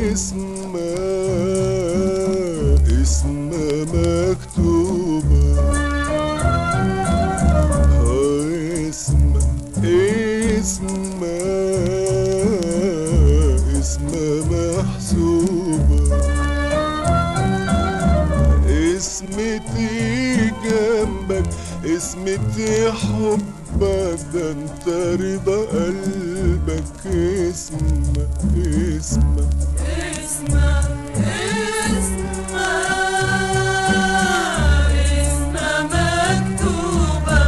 اسمها اسمها مكتوبة اسمها اسمها اسمها محسوبة اسمتي جنبك اسمتي حبك ده انت رضا قلبك اسمك اسمك اسمع اسمع اسمع مكتوبة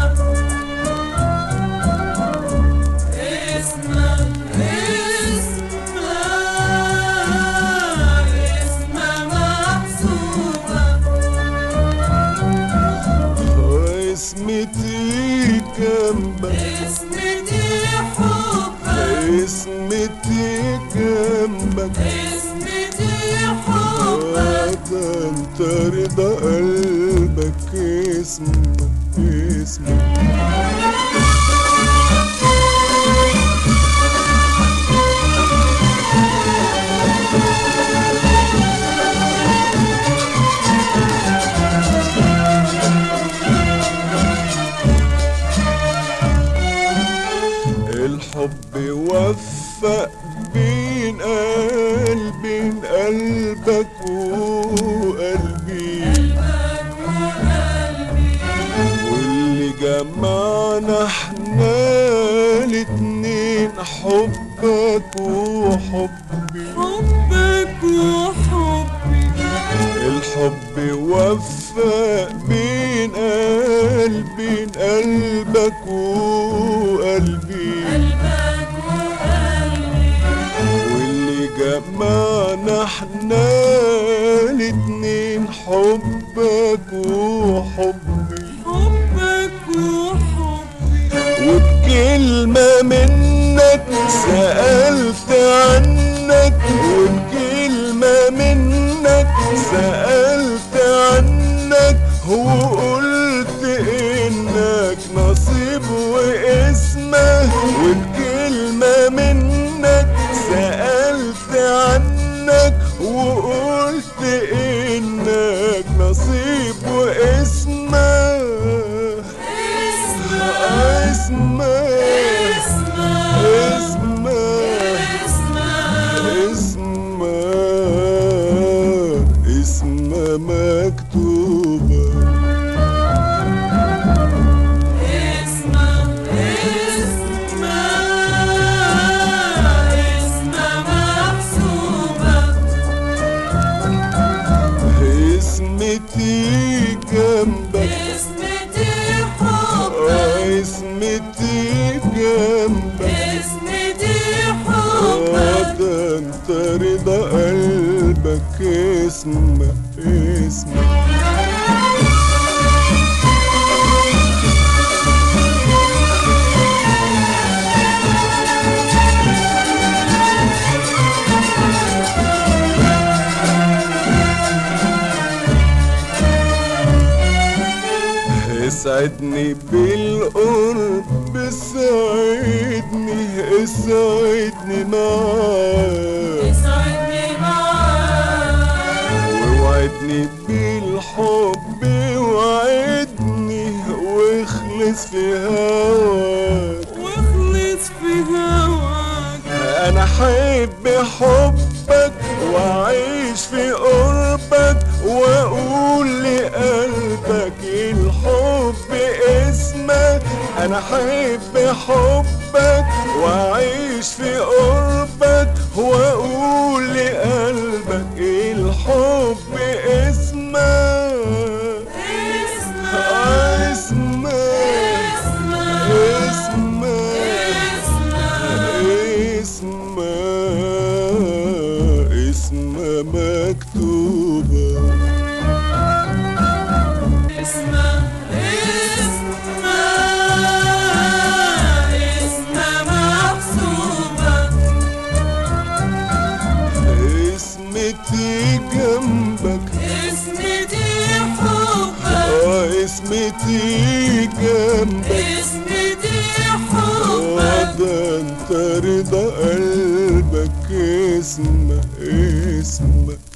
اسمع اسمع اسمع محسوبة اسمتي جنبك اسمتي حبك اسمتي جنبك اسمتي حبك ده انت رضا قلبك اسمك اسمك الحب وفق بين قلبي قلبك وقلبي قلبك وقلبي واللي جمعنا احنا الاتنين حبك وحبي حبك وحبي الحب وفق بين قلبي قلبك وقلبي قلبك وقلبي واللي جمعنا احنا الاتنين حبك وحبي حبك وحبي وبكلمة منك سألت عنك وبكلمة منك سألت عنك وقلت إنك نصيب واسمه وبكلمة منك سألت عنك وقلت إنك نصيب واسمه اسمع اسمه اسمع اسمه اسمع اسمه اسمه مكتوبة اسمع اسمع اسمع محسوبة اسمتي جنبك اسمتي حبك اسمتي جنبك اسمتي حبك ده انت رضا قلبك اسمك اسمك اسعدني بالقرب ساعدني اسعدني معاك اسعدني معاك ووعدني بالحب وعدني واخلص في هواك واخلص في هواك انا احب حبك واعيش في قربك واقول لقلبك الحب اسمك انا احب حبك واعيش في قربك واقول لقلبك الحب اسمك اسمع اسمك اسمع اسمك اسمع اسمه اسمه مكتوبة اسمع اسمع اسمع محسوبة اسمتي جنبك اسمتي حبك اه اسمتي جنبك اسمتي اه حبك ده انت رضا قلبك اسمه اسمك